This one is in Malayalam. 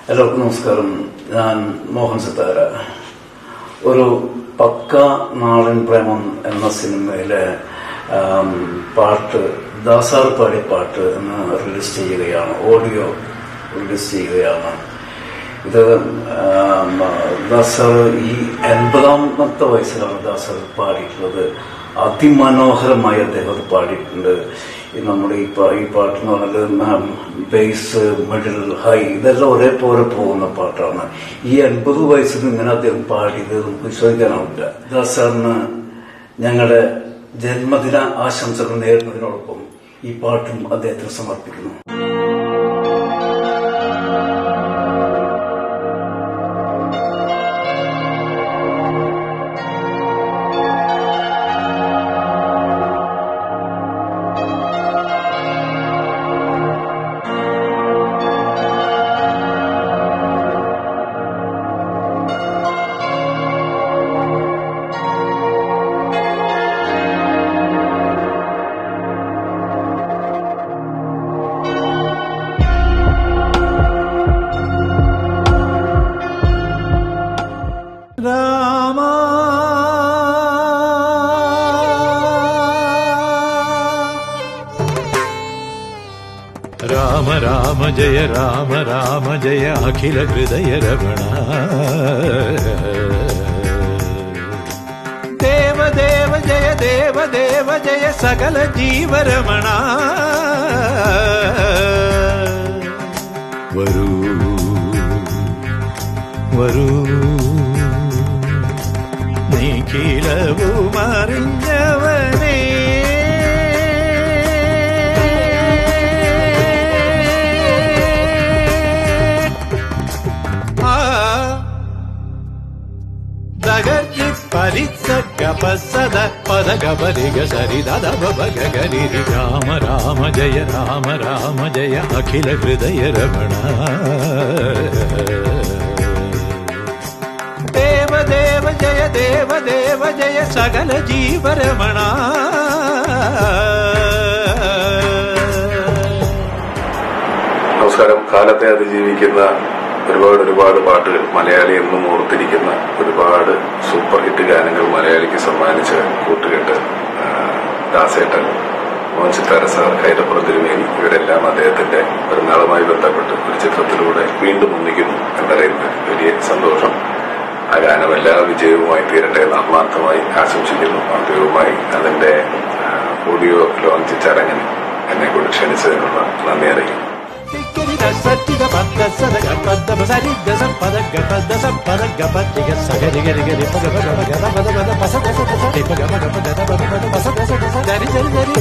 എല്ലാവർക്കും നമസ്കാരം ഞാൻ മോഹൻ സിത്താര ഒരു പക്ക നാടൻ പ്രേമം എന്ന സിനിമയിലെ ആം, പാട്ട് ദാസാർ പാടിയ പാട്ട് എന്ന് റിലീസ് ചെയ്യുകയാണ് ഓഡിയോ റിലീസ് ചെയ്യുകയാണ് ഇത് ആം, ദാസർ ഈ എൺപതാമത്തെ വയസ്സിലാണ് ദാസർ പാടിയിട്ടുള്ളത് അതിമനോഹരമായി അദ്ദേഹം അത് പാടിയിട്ടുണ്ട് ഈ നമ്മുടെ ഈ പാ- ഈ പാട്ട് എന്ന് പറഞ്ഞാൽ ബേസ് മിഡിൽ ഹൈ ഇതെല്ലാം ഒരേപോലെ പോകുന്ന പാട്ടാണ് ഈ എൺപത് വയസ്സിൽ ഇങ്ങനെ അദ്ദേഹം പാടിയത് നമുക്ക് വിശ്വസിക്കാനാവില്ല ദാസാറിന് ഞങ്ങളുടെ ജന്മദിന ആശംസകൾ നേരുന്നതിനോടൊപ്പം ഈ പാട്ടും അദ്ദേഹത്തിന് സമർപ്പിക്കുന്നു രാമ രാമ രാമ ജയ രാമ രാമ ജയ അഖില ഹൃദയ രമണ ദേവ ദേവ ജയ ദേവ ദേവ ജയ സകല ജീവരമണ വരൂ വരൂ നിഖിലവും അറിഞ്ഞവനേ ആ ദഗർജി പരിസ ഗപസദ പദ ഗപരിഗ സരി ദദ ബബ ഗഗരി രാമ രാമ ജയ രാമ രാമ ജയ അഖില ഹൃദയ രമണ ദേവ ദേവ ജയ ദേവ ദേവ ജയ സകല ജീവരമണ നമസ്കാരം കാലത്തെ അതിജീവിക്കുന്ന ഒരുപാട് ഒരുപാട് പാട്ടുകൾ മലയാളി എന്നും ഓർത്തിരിക്കുന്ന ഒരുപാട് സൂപ്പർ ഹിറ്റ് ഗാനങ്ങൾ മലയാളിക്ക് സമ്മാനിച്ച കൂട്ടുകെട്ട് ആ, ദാസേട്ടൻ മോഹൻ സിത്താര സാർ ഹൈദപ്പുറം തിരുമേനി ഇവരെല്ലാം അദ്ദേഹത്തിന്റെ പെരുന്നാളുമായി ബന്ധപ്പെട്ട് ഒരു ചിത്രത്തിലൂടെ വീണ്ടും ഒന്നിക്കുന്നു എന്നറിയുന്നത് വലിയ സന്തോഷം ആ ഗാനം എല്ലാ വിജയവുമായി തീരട്ടെ എന്ന് ആത്മാർത്ഥമായി ആശംസിക്കുന്നു ഔദ്യോഗികമായി അതിന്റെ ആ, ഓഡിയോ ലോഞ്ച് ചടങ്ങിന് എന്നെ കൂടി ക്ഷണിച്ചതിനുള്ള നന്ദി അറിയിക്കുന്നു സറ്റിക പദ സദഗ പദ സരി ഗസ പദ ഗപദ സ പദ ഗപതിക സഗരി ഗരി ഗരി പദ പദ പദ പദ പദ പദ പസ പസ പസ പദ പദ പദ പദ പദ പദ പസ പസ പസ ഗരി ഗരി ഗരി